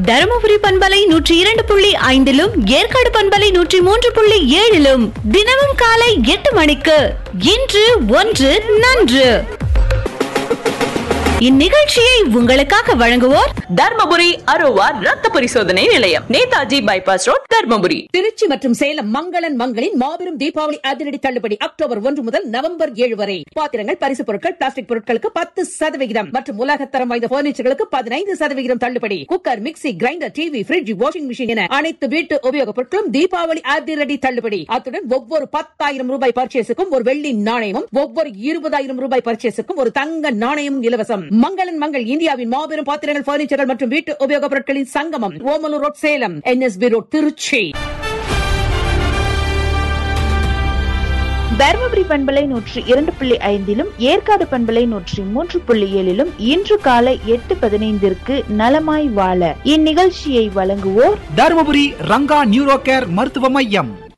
தருமபுரி பண்பலை நூற்றி இரண்டு புள்ளி ஐந்திலும் ஏற்காடு பண்பலை நூற்றி மூன்று புள்ளி ஏழிலும் தினமும் காலை எட்டு மணிக்கு இன்று ஒன்று நன்று இந்நிகழ்ச்சியை உங்களுக்காக வழங்குவோர் தர்மபுரி அரோவா ரத்த பரிசோதனை நிலையம் நேதாஜி பைபாஸ் ரோட் தர்மபுரி திருச்சி மற்றும் சேலம் மங்களன் மங்களின் மாபெரும் தீபாவளி அதிரடி தள்ளுபடி அக்டோபர் ஒன்று முதல் நவம்பர் ஏழு வரை பாத்திரங்கள் பரிசு பொருட்கள் பிளாஸ்டிக் பொருட்களுக்கு பத்து சதவிகிதம் மற்றும் உலகத்தரம் வாய்ந்த பர்னிச்சர்களுக்கு பதினைந்து சதவிகிதம் தள்ளுபடி cooker mixie grinder TV fridge washing machine என அனைத்து வீட்டு உபயோகப் பொருட்களும் தீபாவளி அதிரடி தள்ளுபடி அத்துடன் ஒவ்வொரு பத்தாயிரம் ரூபாய் பர்ச்சேஸுக்கும் ஒரு வெள்ளி நாணயமும் ஒவ்வொரு இருபதாயிரம் ரூபாய் பர்ச்சேஸுக்கும் ஒரு தங்க நாணயமும் இலவசம் மங்களன் மங்கள் இந்தியாவின் மாபெரும் பாத்திரங்கள் பர்னிச்சர்கள் மற்றும் வீட்டு உபயோகப் பொருட்களின் சங்கமம் Omalur road Salem NSB road Trichy Dharmapuri பண்பலை நூற்றி இரண்டு புள்ளி ஐந்திலும் ஏற்காடு பண்பலை நூற்றி மூன்று புள்ளி ஏழிலும் இன்று காலை எட்டு பதினைந்திற்கு நலமாய் வாழ இந்நிகழ்ச்சியை வழங்குவோர் தருமபுரி ரங்கா நியூரோ கேர் மருத்துவ மையம்